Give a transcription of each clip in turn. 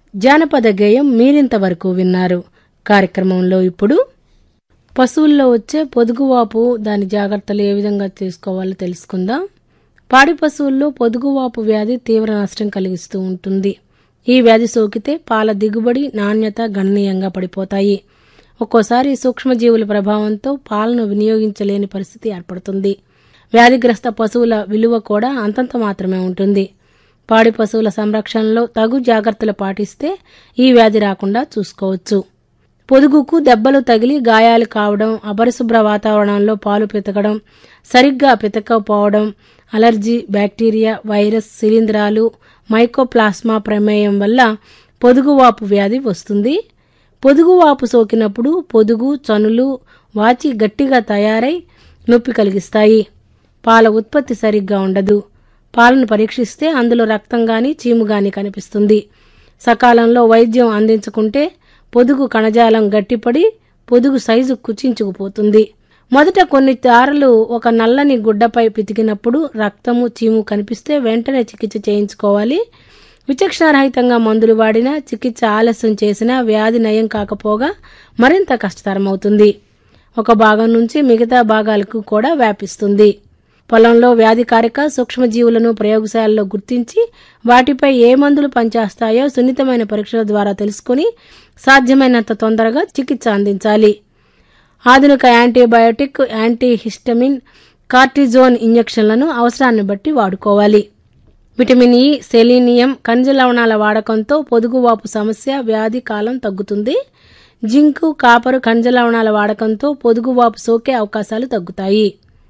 జానపద గేయం మీరింతవరకు విన్నారు కార్యక్రమంలో ఇప్పుడు పశువుల్లో వచ్చే పొదుగువాపు దాని జాగ్రత్తలు ఏ విధంగా తీసుకోవాలో తెలుసుకుందాం పాడి పశువుల్లో పొదుగువాపు వ్యాధి తీవ్ర నష్టం కలిగిస్తూ ఉంటుంది ఈ వ్యాధి సోకితే పాల దిగుబడి నాణ్యత గణనీయంగా పడిపోతాయి ఒక్కోసారి సూక్ష్మజీవుల ప్రభావంతో పాలను వినియోగించలేని పరిస్థితి ఏర్పడుతుంది వ్యాధిగ్రస్త పశువుల విలువ కూడా అంతంత మాత్రమే ఉంటుంది పాడి పశువుల సంరక్షణలో తగు జాగ్రత్తలు పాటిస్తే ఈ వ్యాధి రాకుండా చూసుకోవచ్చు పొదుగుకు దెబ్బలు తగిలి గాయాలు కావడం అపరిశుభ్ర వాతావరణంలో పాలు పితకడం సరిగ్గా పితకపోవడం అలర్జీ బ్యాక్టీరియా వైరస్ శిలీంధ్రాలు మైకోప్లాస్మా ప్రమేయం వల్ల పొదుగువాపు వ్యాధి వస్తుంది పొదుగువాపు సోకినప్పుడు పొదుగు చనులు వాచి గట్టిగా తయారై నొప్పి కలిగిస్తాయి పాల ఉత్పత్తి సరిగ్గా ఉండదు పాలను పరీక్షిస్తే అందులో రక్తం గాని చీము గాని కనిపిస్తుంది సకాలంలో వైద్యం అందించుకుంటే పొదుగు కణజాలం గట్టిపడి పొదుగు సైజు కుచించుకుపోతుంది మొదట కొన్ని దారలు ఒక నల్లని గుడ్డపై పితికినప్పుడు రక్తము చీము కనిపిస్తే వెంటనే చికిత్స చేయించుకోవాలి విచక్షణారహితంగా మందులు వాడినా చికిత్స ఆలస్యం చేసినా వ్యాధి నయం కాకపోగా మరింత కష్టతరమవుతుంది ఒక భాగం నుంచి మిగతా భాగాలకు కూడా వ్యాపిస్తుంది పొలంలో వ్యాధికారక సూక్ష్మజీవులను ప్రయోగశాలలో గుర్తించి వాటిపై ఏ మందులు పనిచేస్తాయో సున్నితమైన పరీక్షల ద్వారా తెలుసుకుని సాధ్యమైనంత తొందరగా చికిత్స అందించాలి ఆధునిక యాంటీబయోటిక్ యాంటీహిస్టమిన్ కార్టిజోన్ ఇంజెక్షన్లను అవసరాన్ని బట్టి వాడుకోవాలి విటమిన్ ఇ సెలీనియం ఖనిజ లవణాల వాడకంతో పొదుగువాపు సమస్య వ్యాధి కాలం తగ్గుతుంది జింకు కాపరు ఖనిజ లవణాల వాడకంతో పొదుగువాపు సోకే అవకాశాలు తగ్గుతాయి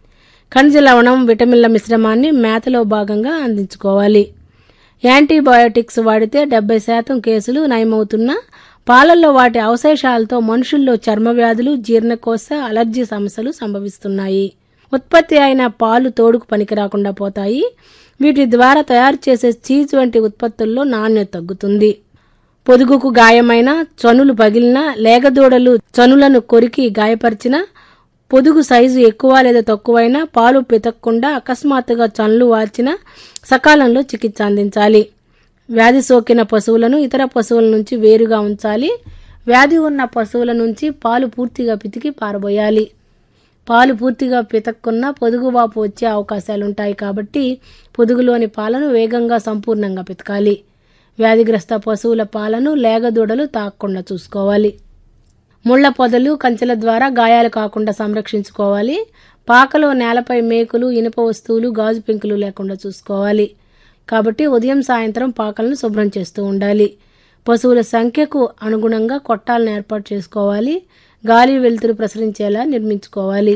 ఖనిజ లవణం విటమిన్ల మిశ్రమాన్ని మేతలో భాగంగా అందించుకోవాలి యాంటీబయోటిక్స్ వాడితే డెబ్బై శాతం కేసులు నయమవుతున్నా పాలల్లో వాటి అవశేషాలతో మనుషుల్లో చర్మ వ్యాధులు జీర్ణకోశ అలర్జీ సమస్యలు సంభవిస్తున్నాయి ఉత్పత్తి అయిన పాలు తోడుకు పనికి రాకుండా పోతాయి వీటి ద్వారా తయారు చేసే చీజ్ వంటి ఉత్పత్తుల్లో నాణ్యత తగ్గుతుంది పొదుగుకు గాయమైన చనులు పగిలిన లేగదూడలు చనులను కొరికి గాయపరిచిన పొదుగు సైజు ఎక్కువ లేదా తక్కువైనా పాలు పితక్కుండా అకస్మాత్తుగా చనులు వాల్చిన సకాలంలో చికిత్స అందించాలి వ్యాధి సోకిన పశువులను ఇతర పశువుల నుంచి వేరుగా ఉంచాలి వ్యాధి ఉన్న పశువుల నుంచి పాలు పూర్తిగా పితికి పారబోయాలి పాలు పూర్తిగా పితక్కున్న పొదుగువాపు వచ్చే అవకాశాలుంటాయి కాబట్టి పొదుగులోని పాలను వేగంగా సంపూర్ణంగా పితకాలి వ్యాధిగ్రస్త పశువుల పాలను లేగదూడలు తాకకుండా చూసుకోవాలి ముళ్ల పొదలు కంచెల ద్వారా గాయాలు కాకుండా సంరక్షించుకోవాలి పాకలో నేలపై మేకులు ఇనుప వస్తువులు గాజు పెంకులు లేకుండా చూసుకోవాలి కాబట్టి ఉదయం సాయంత్రం పాకలను శుభ్రం చేస్తూ ఉండాలి పశువుల సంఖ్యకు అనుగుణంగా కొట్టాలను ఏర్పాటు చేసుకోవాలి గాలి వెలుతురు ప్రసరించేలా నిర్మించుకోవాలి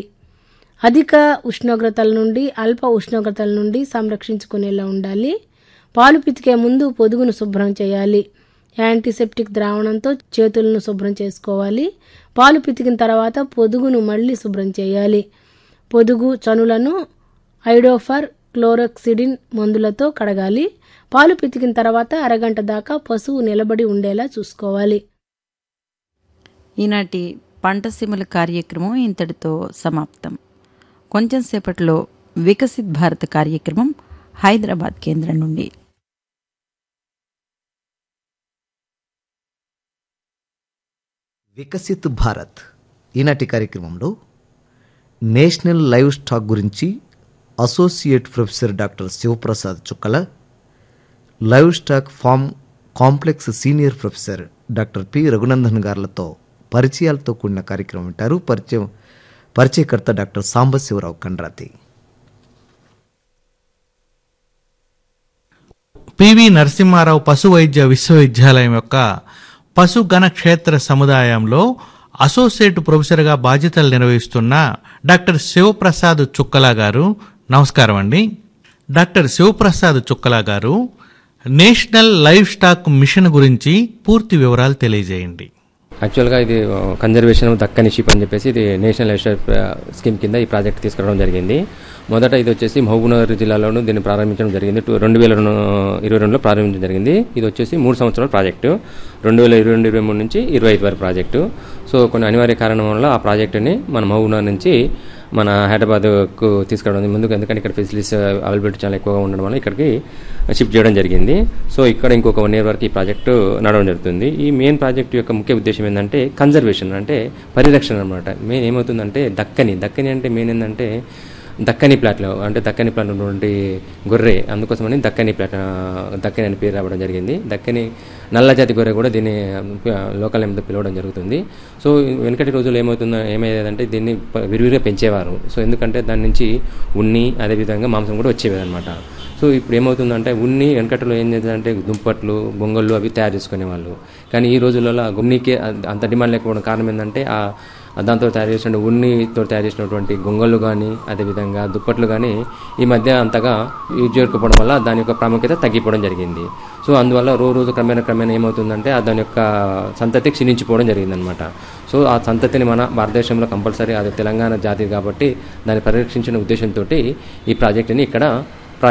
అధిక ఉష్ణోగ్రతల నుండి అల్ప ఉష్ణోగ్రతల నుండి సంరక్షించుకునేలా ఉండాలి పాలు పితికే ముందు పొదుగును శుభ్రం చేయాలి యాంటీసెప్టిక్ ద్రావణంతో చేతులను శుభ్రం చేసుకోవాలి పాలు పితికిన తర్వాత పొదుగును మళ్ళీ శుభ్రం చేయాలి పొదుగు చనులను ఐడోఫర్ క్లోరోక్సిడిన్ మందులతో కడగాలి పాలు పితికిన తర్వాత అరగంట దాకా పశువు నిలబడి ఉండేలా చూసుకోవాలి ఈనాటి పంట సీమల కార్యక్రమం ఇంతటితో సమాప్తం కొంచెం సేపట్లో వికసిత్ భారత్ కార్యక్రమం హైదరాబాద్ కేంద్రం నుండి వికసిత్ భారత్ ఈనాటి కార్యక్రమంలో నేషనల్ లైవ్ స్టాక్ గురించి associate professor doctor Sivaprasad Chukkala livestock farm complex senior professor doctor P Raghunandan గారులతో పరిచయాలతో కూడిన కార్యక్రమం వింటారు పరిచయం పరిచయకర్త డాక్టర్ సాంబశివరావు కండ్రాతి పివి నరసింహారావు పశు వైద్య విశ్వవిద్యాలయం యొక్క పశు గణ క్షేత్ర సముదాయంలో అసోసియేట్ ప్రొఫెసర్గా బాధ్యతలు నిర్వహిస్తున్న డాక్టర్ శివప్రసాద్ చుక్కలా గారు నమస్కారం అండి డాక్టర్ శివప్రసాద్ చుక్కలా గారు నేషనల్ లైవ్ స్టాక్ మిషన్ గురించి పూర్తి వివరాలు తెలియజేయండి యాక్చువల్గా ఇది కన్జర్వేషన్ దక్కని షిప్ అని చెప్పేసి ఇది నేషనల్ లైఫ్ స్కీమ్ కింద ఈ ప్రాజెక్ట్ తీసుకురావడం జరిగింది మొదట ఇది వచ్చేసి మహబూబ్నగర్ జిల్లాలోనూ దీన్ని ప్రారంభించడం జరిగింది టూ- రెండు వేల రెండు ఇరవై రెండులో ప్రారంభించడం జరిగింది ఇది వచ్చేసి మూడు సంవత్సరాల ప్రాజెక్టు రెండు వేల ఇరవై రెండు ఇరవై మూడు నుంచి ఇరవై ఐదు వరకు ప్రాజెక్టు సో కొన్ని అనివార్య కారణం వల్ల ఆ ప్రాజెక్టుని మన మహబూబ్నగర్ నుంచి మన హైదరాబాద్కు తీసుకురావడం ముందుకు ఎందుకంటే ఇక్కడ ఫెసిలిటీస్ అవైలబిలిటీ చాలా ఎక్కువగా ఉండడం వల్ల ఇక్కడికి షిఫ్ట్ చేయడం జరిగింది సో ఇక్కడ ఇంకొక వన్ ఇయర్ వరకు ఈ ప్రాజెక్టు నడవడం జరుగుతుంది ఈ మెయిన్ ప్రాజెక్ట్ యొక్క ముఖ్య ఉద్దేశం ఏంటంటే కన్జర్వేషన్ అంటే పరిరక్షణ అనమాట మెయిన్ ఏమవుతుందంటే దక్కని దక్కని అంటే మెయిన్ ఏంటంటే దక్కని ప్లాట్లో అంటే దక్కని ప్లాట్ ఉన్నటువంటి గొర్రె అందుకోసమని దక్కని ప్లాట్ ఆ, దక్కని అని పేరు రావడం జరిగింది దక్కని నల్ల జాతి గొర్రె కూడా దీన్ని ఆ, లోకల్ నేమ్తో పిలవడం జరుగుతుంది సో వెనకటి రోజుల్లో ఏమవుతుందో ఏమయ్యేదంటే దీన్ని ప- విరివిగా పెంచేవారు సో ఎందుకంటే దాని నుంచి ఉన్ని అదేవిధంగా మాంసం కూడా వచ్చేవి సో ఇప్పుడు ఏమవుతుందంటే ఉన్ని వెనకట్లో ఏం చేద్దంటే దుంపట్లు బొంగళ్ళు అవి తయారు చేసుకునేవాళ్ళు కానీ ఈ రోజులలో ఆ ఉన్నికి అంత- అంత డిమాండ్ లేకపోవడం కారణం ఏంటంటే ఆ దాంతో తయారు చేసిన ఉన్నితో తయారు చేసినటువంటి గొంగళ్ళు కానీ అదేవిధంగా దుప్పట్లు కానీ ఈ మధ్య అంతగా యూజ్ చేయకపోవడం వల్ల దాని యొక్క ప్రాముఖ్యత తగ్గిపోవడం జరిగింది సో అందువల్ల రోజు రోజు క్రమేణా క్రమేణా ఏమవుతుందంటే ఆ దాని యొక్క సంతతి క్షీణించిపోవడం జరిగిందనమాట సో ఆ సంతతిని మన భారతదేశంలో కంపల్సరీ అది తెలంగాణ జాతి కాబట్టి దాన్ని పరిరక్షించిన ఉద్దేశంతో ఈ ప్రాజెక్టుని ఇక్కడ